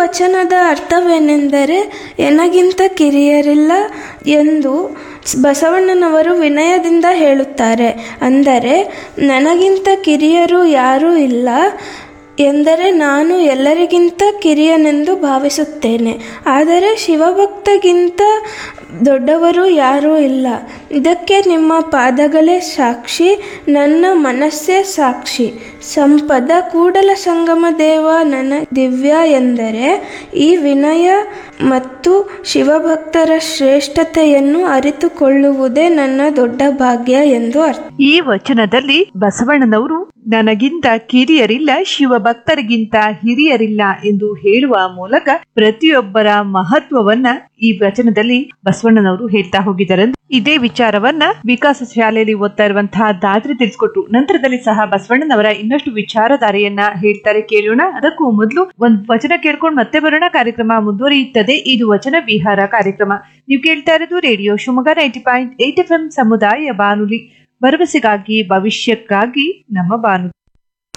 ವಚನದ ಅರ್ಥವೇನೆಂದರೆ ಎನಗಿಂತ ಕಿರಿಯರಿಲ್ಲ ಎಂದು ಬಸವಣ್ಣನವರು ವಿನಯದಿಂದ ಹೇಳುತ್ತಾರೆ ಅಂದರೆ ನನಗಿಂತ ಕಿರಿಯರು ಯಾರೂ ಇಲ್ಲ ಎಂದರೆ ನಾನು ಎಲ್ಲರಿಗಿಂತ ಕಿರಿಯನೆಂದು ಭಾವಿಸುತ್ತೇನೆ ಆದರೆ ಶಿವಭಕ್ತಗಿಂತ ದೊಡ್ಡವರು ಯಾರೂ ಇಲ್ಲ ಇದಕ್ಕೆ ನಿಮ್ಮ ಪಾದಗಳೇ ಸಾಕ್ಷಿ ನನ್ನ ಮನಸ್ಸೇ ಸಾಕ್ಷಿ ಸಂಪದ ಕೂಡಲ ಸಂಗಮ ದೇವ ನನ್ನ ದಿವ್ಯ ಎಂದರೆ ಈ ವಿನಯ ಮತ್ತು ಶಿವಭಕ್ತರ ಶ್ರೇಷ್ಠತೆಯನ್ನು ಅರಿತುಕೊಳ್ಳುವುದೇ ನನ್ನ ದೊಡ್ಡ ಭಾಗ್ಯ ಎಂದು ಅರ್ಥ ಈ ವಚನದಲ್ಲಿ ಬಸವಣ್ಣನವರು ನನಗಿಂತ ಕಿರಿಯರಿಲ್ಲ ಶಿವಭಕ್ತರಿಗಿಂತ ಹಿರಿಯರಿಲ್ಲ ಎಂದು ಹೇಳುವ ಮೂಲಕ ಪ್ರತಿಯೊಬ್ಬರ ಮಹತ್ವವನ್ನ ಈ ವಚನದಲ್ಲಿ ಬಸವಣ್ಣನವರು ಹೇಳ್ತಾ ಹೋಗಿದ್ದಾರೆ ಇದೇ ವಿಚಾರವನ್ನ ವಿಕಾಸ ಶಾಲೆಯಲ್ಲಿ ಓದ್ತಾ ಇರುವಂತಹ ದಾದ್ರಿ ತಿಳಿಸ್ಕೊಟ್ರು ನಂತರದಲ್ಲಿ ಸಹ ಬಸವಣ್ಣನವರ ಇನ್ನಷ್ಟು ವಿಚಾರಧಾರೆಯನ್ನ ಹೇಳ್ತಾರೆ ಕೇಳೋಣ ಅದಕ್ಕೂ ಮೊದಲು ಒಂದ್ ವಚನ ಕೇಳ್ಕೊಂಡು ಮತ್ತೆ ಬರೋಣ ಕಾರ್ಯಕ್ರಮ ಮುಂದುವರಿಯುತ್ತದೆ ಇದು ವಚನ ವಿಹಾರ ಕಾರ್ಯಕ್ರಮ ನೀವು ಕೇಳ್ತಾ ಇರೋದು radio Shivamogga ninety point eight F M ಸಮುದಾಯ ಬಾನುಲಿ ಭರವಸೆಗಾಗಿ ಭವಿಷ್ಯಕ್ಕಾಗಿ ನಮ್ಮ ಬಾನುಲಿ